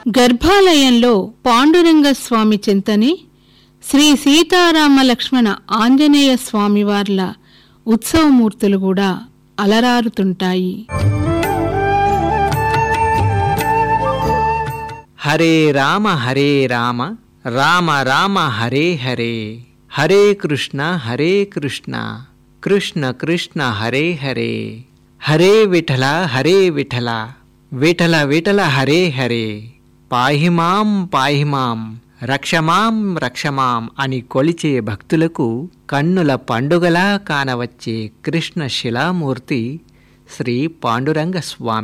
గర్భాలయంలో పాండురంగ స్వామి చెంతని శ్రీ సీతారామ లక్ష్మణ ఆంజనేయ స్వామివార్ల ఉత్సవమూర్తులు కూడా అలరారుతుంటాయి హరే రామ హరే రామ రామ రామ హరే హరే హరే కృష్ణ హరే కృష్ణ కృష్ణ కృష్ణ హరే హరే హరే విఠల హరే విఠల విఠల విఠల హరే హరే పాహిమాం పాహిమాం రక్షమాం రక్షమాం అని కొలిచే భక్తులకు కన్నుల పండుగలా కానవచ్చే కృష్ణ శిలామూర్తి శ్రీ పాండురంగ స్వామి